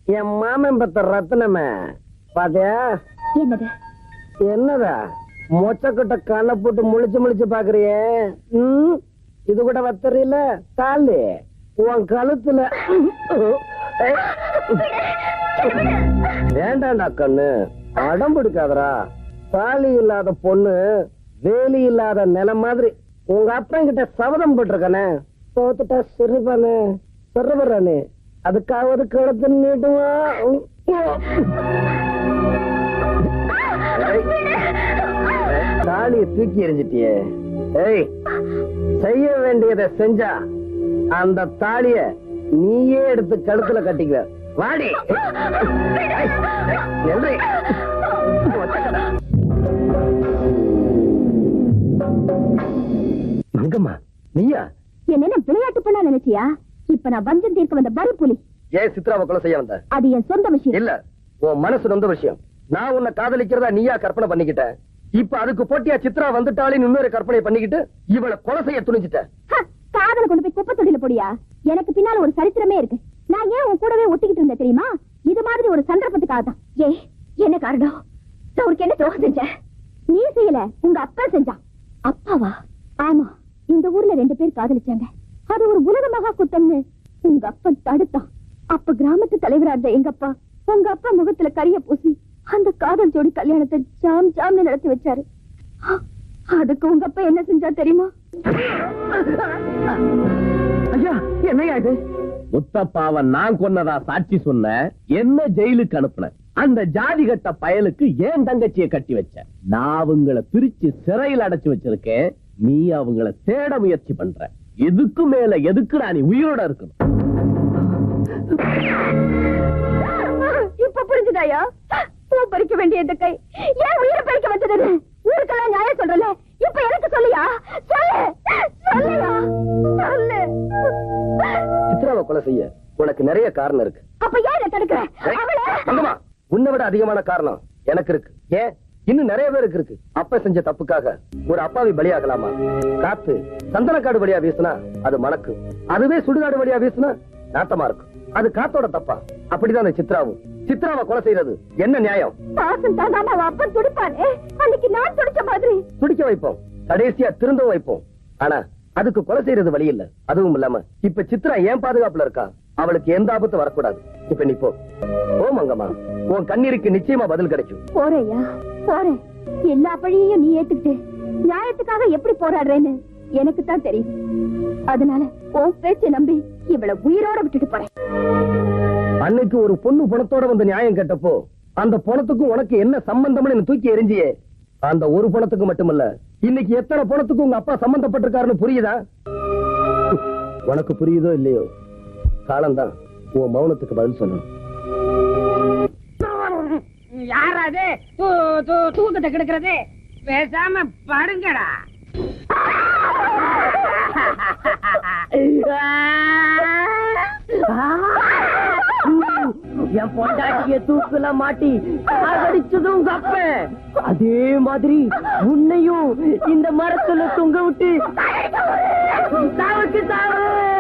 என் மாமன் பத்த ரத்னமே பாத்தியா என்னது என்னதா மொச்சக்கட்ட கண்ணை போட்டு முழிச்சு முழிச்சு பாக்குறியே ம், இது கூட வத்தறியில தாலி உன் கழுத்துல வேண்டாண்டா கண்ணு அடம் பிடிக்காதடா தாலி இல்லாத பொண்ணு வேலி இல்லாத நிலம் மாதிரி உங்க அப்பன் கிட்ட சபதம் போட்டிருக்கானே தோத்துட்டா சிறுபானு சிறுபறானு அதுக்காவது கிடத்து நீட்டுவா தாலியை தூக்கி எறிஞ்சிட்டியே ஏய் செய்ய வேண்டியதை செஞ்சா அந்த தாலிய நீயே எடுத்து கழுத்துல கட்டிக்க வாடி ஏய், எல்ரி. மங்கம்மா நீயா என்ன விளையாட்டு பண்ணா நினைச்சியா இப்ப நான் வஞ்சம் தீர்க்க வந்த பரி புலி ஏன் சித்ராவை கொலை செய்ய வந்த அது என் சொந்த விஷயம் இல்ல உன் மனசு நொந்த விஷயம் நான் உன்னை காதலிக்கிறதா நீயா கற்பனை பண்ணிக்கிட்ட இப்ப அதுக்கு போட்டியா சித்ரா வந்துட்டாளின்னு இன்னொரு கற்பனை பண்ணிக்கிட்டு இவளை கொலை செய்ய துணிஞ்சிட்ட ஹ, காதல கொண்டு போய் குப்பை தொட்டில போடியா எனக்கு பின்னால ஒரு சரித்திரமே இருக்கு நான் ஏன் உன் கூடவே ஒட்டிக்கிட்டு இருந்தேன் தெரியுமா இது மாதிரி ஒரு சந்தர்ப்பத்துக்காக தான் ஏ என்ன காரணம் நான் உனக்கு என்ன துரோகம் செஞ்சேன் நீ செய்யல உங்க அப்பா செஞ்சான் அப்பாவா ஆமா இந்த ஊர்ல ரெண்டு பேர் காதலிச்சாங்க அது ஒரு உலக மகா குத்தம்னு உங்க அப்பன் தடுத்தான் அப்ப கிராமத்து தலைவரா இருந்த எங்க அப்பா உங்க அப்பா முகத்துல கரிய பூசி அந்த காதல் ஜோடி கல்யாணத்தை ஜாம் ஜாம்னு நடத்தி வச்சாரு அதுக்கு உங்க அப்பா என்ன செஞ்சா தெரியுமா ஐயா என்னையா இது முத்தப்பாவ நான் கொன்னதா சாட்சி சொன்ன என்ன ஜெயிலுக்கு அனுப்புன அந்த ஜாதி கட்ட பயலுக்கு ஏன் தங்கச்சிய கட்டி வச்ச நான் அவங்கள பிரிச்சு சிறையில் அடைச்சு வச்சிருக்கேன் நீ அவங்கள தேட முயற்சி பண்ற எதுக்கு மேல எதுக்குடா நீ உயிரோட இருக்கணும் இப்ப புரிஞ்சுதாயா பூ பறிக்க வேண்டிய இந்த கை ஏன் உயிரை பறிக்க வச்சது ஊருக்கெல்லாம் நியாயம் சொல்றல இப்ப எனக்கு சொல்லியா சொல்லு சொல்லுயா சொல்லு சித்ராவை கொலை செய்ய உனக்கு நிறைய காரணம் இருக்கு அப்ப ஏன் என்ன தடுக்கிற ஏய், அவளை மங்கம்மா, உன்னை விட அதிகமான காரணம் எனக்கு இருக்கு ஏன் இன்னும் நிறைய பேருக்கு இருக்கு அப்ப செஞ்ச தப்புக்காக ஒரு அப்பாவி பலியாகலாமா காத்து சந்தனக்காடு வழியா வீசுனா அது மணக்கு அதுவே சுடுகாடு வழியா வீசுனா நாத்தமா இருக்கும் அது காத்தோட தப்பா அப்படிதான் அந்த சித்ராவும் சித்ராவை கொலை செய்யறது என்ன நியாயம் பாசம் தான் அவ அப்பன் துடிப்பானே அன்னைக்கு நான் துடிச்ச மாதிரி துடிக்க வைப்போம் கடைசியா திருந்தவும் வைப்போம் ஆனா அதுக்கு கொலை செய்யறது வழி இல்ல அதுவும் இல்லாம இப்ப சித்ரா ஏன் பாதுகாப்புல இருக்கா அவளுக்கு எந்த ஆபத்தும் வரக்கூடாது இப்ப நீ போ ஓ மங்கம்மா உன் கண்ணீருக்கு நிச்சயமா பதில் கிடைக்கும் போறேயா போறேன் எல்லா பழியையும் நீ ஏத்துக்கிட்டு நியாயத்துக்காக எப்படி போராடுறேன்னு எனக்கு தான் தெரியும் அதனால உன் பேச்சை நம்பி இவளை உயிரோட விட்டுட்டு போறேன் அன்னைக்கு ஒரு பொண்ணு பணத்தோட வந்து நியாயம் கேட்டப்போ அந்த பணத்துக்கும் உனக்கு என்ன சம்பந்தம்னு என்னை தூக்கி எரிஞ்சியே அந்த ஒரு பணத்துக்கு மட்டுமல்ல இன்னைக்கு எத்தனை பணத்துக்கு உங்க அப்பா சம்பந்தப்பட்டிருக்காருன்னு புரியுதா உனக்கு புரியுதோ இல்லையோ காலம்தான் உன் மௌனத்துக்கு பதில் சொல்லணும் யாராது தூ தூ தூக்கத்தை கெடுக்கிறது பேசாம படுங்கடா என் பொண்டாட்டிய தூக்குல மாட்டி சாகடிச்சதும் உங்க அப்பன் அதே மாதிரி உன்னையும் இந்த மரத்துல தொங்க விட்டு சாவுக்கு சாவு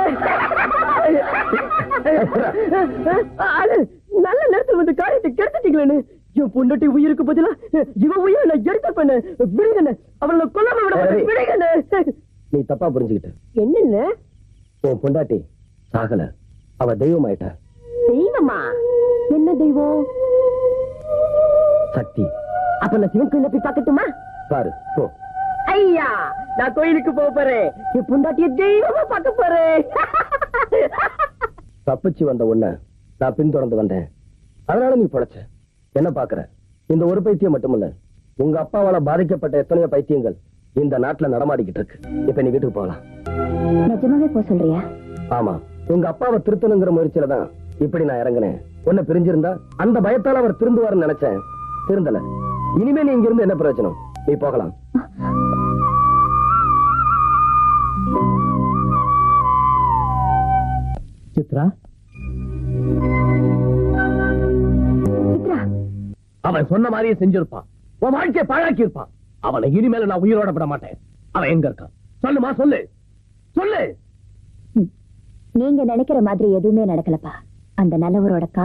அது நல்ல நேரத்துல வந்து காரியத்தை கெடுத்துட்டீங்களேன்னு என் பொண்டாட்டி உயிருக்கு பதிலா இவன் உயிரை நான் எடுத்த பண்ண விடுங்கண்ணே அவளை கொல்லாம விட மாட்டேன் விடுங்கண்ணே நீ தப்பா புரிஞ்சுக்கிட்ட என்னென்ன உன் பொண்டாட்டி சாகல அவ தெய்வம் ஆயிட்டா தெய்வமா என்ன தெய்வம் சக்தி அப்ப நான் சிவன் கோயில போய் பார்க்கட்டுமா பாரு போ ஐயா நான் கோயிலுக்கு போக போறேன் என் பொண்டாட்டிய தெய்வமா பார்க்க போறேன் தப்பிச்சு வந்த உன்னை நான் பின்தொடர்ந்து வந்தேன் அதனால நீ பொழைச்ச என்ன பாக்குற இந்த ஒரு பைத்தியம் மட்டுமல்ல உங்க அப்பாவால பாதிக்கப்பட்ட எத்தனையோ பைத்தியங்கள் இந்த நாட்டுல நடமாடிக்கிட்டு இருக்கு இப்ப நீ வீட்டுக்கு போகலாம் நிஜமாவே போக சொல்றியா ஆமா உங்க அப்பாவை திருத்தணுங்கிற முயற்சியில தான் இப்படி நான் இறங்கினேன் உன்னை பிரிஞ்சிருந்தா அந்த பயத்தால அவர் திருந்துவாருன்னு நினைச்சேன் திருந்தல இனிமே நீ இங்க இருந்து என்ன பிரயோஜனம் நீ போகலாம் சித்ரா சித்ரா அவன் சொன்ன மாதிரியே செஞ்சிருப்பான் உன் வாழ்க்கையை பாழாக்கி இருப்பான் அவனை இனிமேல நான் உயிரோட விட மாட்டேன் அவன் எங்க இருக்கான் சொல்லுமா சொல்லு சொல்லு நீங்க நினைக்கிற மாதிரி எதுவுமே நடக்கலப்பா அந்த நல்லவரோட